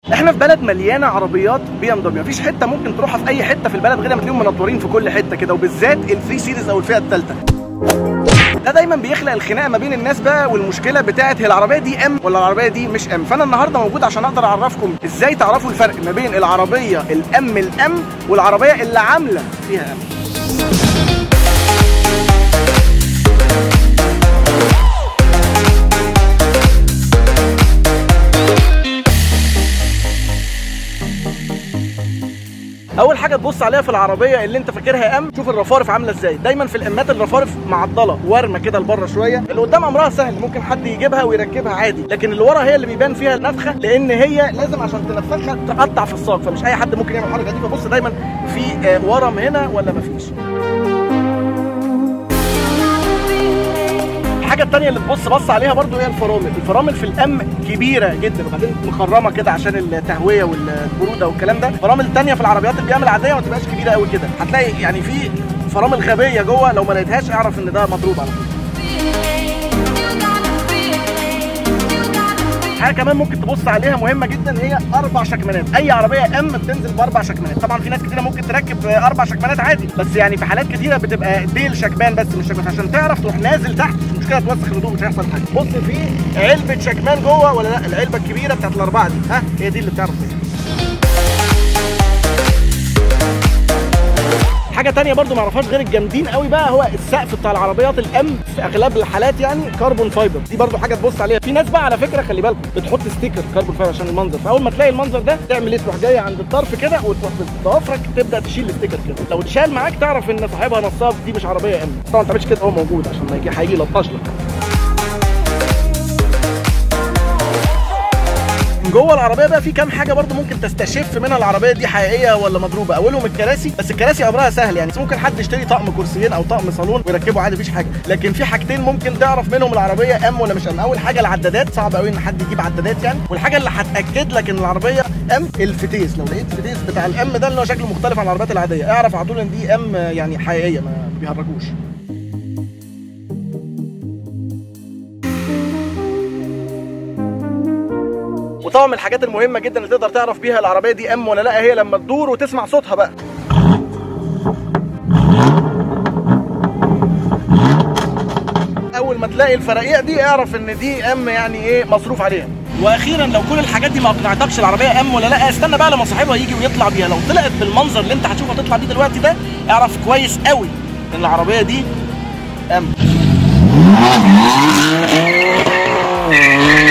احنا في بلد مليانه عربيات بي ام دبليو مفيش حته ممكن تروحها في اي حته في البلد غير لما تلاقيهم منطورين في كل حته كده وبالذات الثري سيريز او الفئه الثالثه ده دايما بيخلق الخناقه ما بين الناس بقى والمشكله بتاعت هي العربيه دي ام ولا العربيه دي مش ام فانا النهارده موجود عشان اقدر اعرفكم ازاي تعرفوا الفرق ما بين العربيه الام الام والعربيه اللي عامله فيها ام اول حاجه تبص عليها في العربيه اللي انت فاكرها ام شوف الرفارف عامله ازاي دايما في الامات الرفارف معضله ورمه كده لبره شويه اللي قدام امرها سهل ممكن حد يجيبها ويركبها عادي لكن اللي ورا هي اللي بيبان فيها النفخه لان هي لازم عشان تنفخها تقطع في الساق فمش اي حد ممكن يعمل الحركه دي فبص دايما في آه، ورم هنا ولا مفيش الحاجة التانية اللي تبص بص عليها برضو هي الفرامل، الفرامل في الأم كبيرة جدا وبعدين مخرمة كده عشان التهوية والبرودة والكلام ده، الفرامل التانية في العربيات البيام العادية ما تبقاش كبيرة قوي كده، هتلاقي يعني في فرامل غبية جوه لو ما لقيتهاش اعرف إن ده مضروب على طول. حاجه كمان ممكن تبص عليها مهمه جدا هي اربع شكمانات اي عربيه ام بتنزل باربع شكمانات طبعا في ناس كتيره ممكن تركب اربع شكمانات عادي بس يعني في حالات كتيره بتبقى ديل شكمان بس مش شكمان عشان تعرف تروح نازل تحت مش مشكله توسخ الهدوم مش هيحصل حاجه بص في علبه شكمان جوه ولا لا العلبه الكبيره بتاعت الاربعه دي ها هي دي اللي بتعرف فيها حاجه تانية برضو ما يعرفهاش غير الجامدين قوي بقى هو السقف بتاع العربيات الام في اغلب الحالات يعني كربون فايبر دي برضو حاجه تبص عليها في ناس بقى على فكره خلي بالكم بتحط ستيكر كربون فايبر عشان المنظر فاول ما تلاقي المنظر ده تعمل ايه تروح جايه عند الطرف كده وتروح بضوافرك تبدا تشيل الستيكر كده لو اتشال معاك تعرف ان صاحبها نصاب دي مش عربيه ام طبعا ما تعملش كده هو موجود عشان ما يجي هيجي يلطش لك من جوه العربيه بقى في كام حاجه برضو ممكن تستشف منها العربيه دي حقيقيه ولا مضروبه اولهم الكراسي بس الكراسي امرها سهل يعني ممكن حد يشتري طقم كرسيين او طقم صالون ويركبه عادي مفيش حاجه لكن في حاجتين ممكن تعرف منهم العربيه ام ولا مش ام اول حاجه العدادات صعب قوي ان حد يجيب عدادات يعني والحاجه اللي هتاكد لك ان العربيه ام الفتيس لو لقيت فتيس بتاع الام ده اللي هو شكله مختلف عن العربيات العاديه اعرف على طول ان دي ام يعني حقيقيه ما بيهرجوش وطبعا من الحاجات المهمه جدا اللي تقدر تعرف بيها العربيه دي ام ولا لا هي لما تدور وتسمع صوتها بقى اول ما تلاقي الفرقيع دي اعرف ان دي ام يعني ايه مصروف عليها واخيرا لو كل الحاجات دي ما اقنعتكش العربيه ام ولا لا استنى بقى لما صاحبها يجي ويطلع بيها لو طلعت بالمنظر اللي انت هتشوفها تطلع بيه دلوقتي ده اعرف كويس قوي ان العربيه دي ام